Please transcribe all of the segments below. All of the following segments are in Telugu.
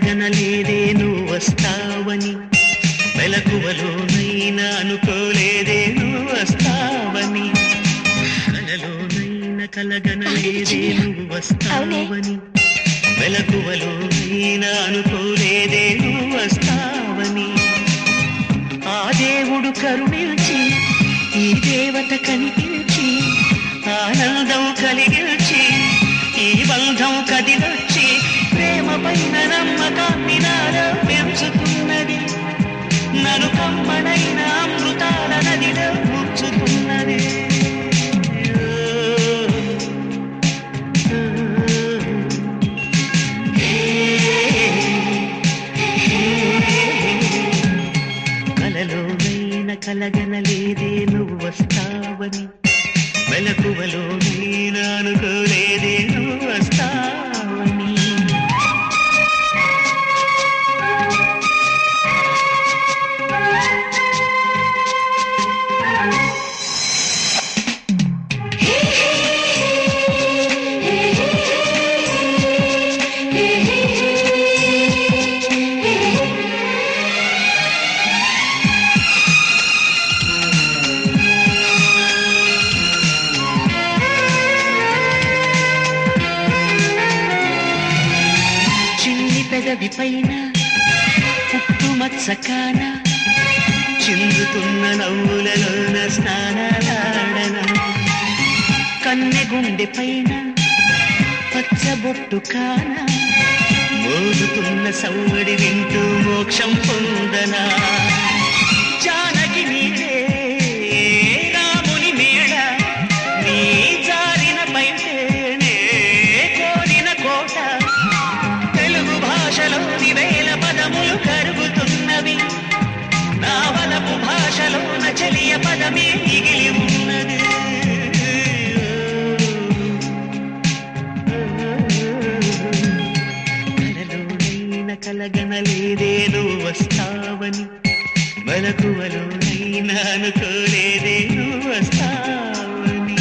కలగనలేదే నువ్వు వస్తావని మెలకువలోనైనా అనుకోలేదే నువ్వు వస్తావని కలలోనైనా కలగనలేదే నువ్వు వస్తావని మెలకువలోనైనా అనుకోలేదే నువ్వు వస్తావని ఆ దేవుడు కరుణించి ఈ దేవత కనిపించి ఆనందం కలిగించి ఈ బంధం కదిలొచ్చి ప్రేమ పైన నమ్మకాన్ని నాలో పెంచుతున్నది నన్ను కమ్మనైన అమృతాల నదిలో ముంచుతున్నది కలలోనైన కలగనలేదే నువ్వు వస్తావని మెలకువలోనైనా అనుకోలేదే నువ్వు వస్తావని చిన్ని పెదవి పైన పుట్టుమత్సకాన చిందుతున్న నవ్వులలోన స్నానాలాడన కన్నె గుండె పైన పచ్చబొట్టు కాన మోగుతున్న సవ్వడి వింటూ మోక్షం పొందనా జానకి నీడే రాముని మేడ నీ జారిన బయటేనే కోరిన కోట తెలుగు భాషలోని వేల పదములు కరుగుతున్నవి నా వలపు భాషలోన చెలియ పదమే మిగిలి ఉన్నది కలలోనైన కలగనలేదే నువ్వు వస్తావని మలకువలోనైనా అనుకోలేదే నువ్వు వస్తావని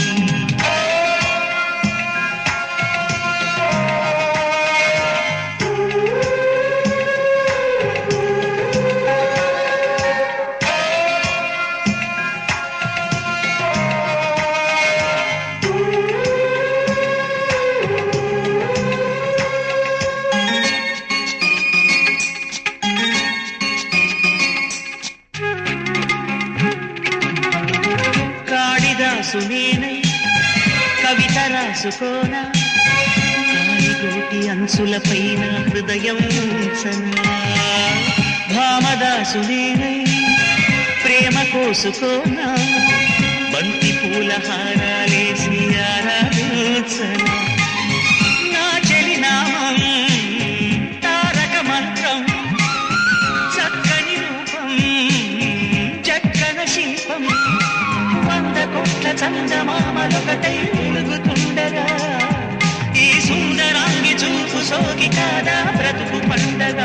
కాళిదాసు నేనై కవిత రాసుకోన కాలిగోటి అంచుల పైన హృదయం ఉంచనా భామదాసు నేనై ప్రేమ కోసుకోన బంతి పూల హారాలేసి ఆరాధించనా నా చెలి నామం తారక మంత్రం చక్కని రూపం చక్కన శిల్పం వంద కోట్ల చందమామలొకటై వెలుగుతుండగా ఈ సుందరాంగి చూపు సోకి కాదా బ్రతుకు పండగా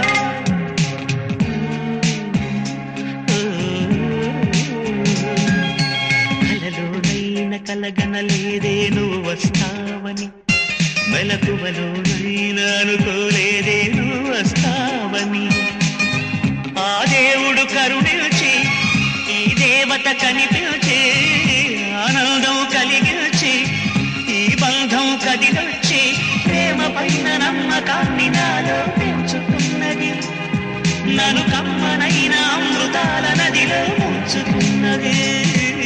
కలలోనైన కలగనలేదే నువ్వు వస్తావని మెలకువలోనైనా అనుకోలేదే నువ్వు వస్తావని ఆ దేవుడు కరుణించి ఈ దేవత కనిపించి ఆనందం కలిగించి ఈ బంధం కదిలొచ్చి ప్రేమ పైన నమ్మకాన్ని నాలో పెంచుతున్నది నన్ను కమ్మనైన అమృతాల నదిలో ముంచుతున్నది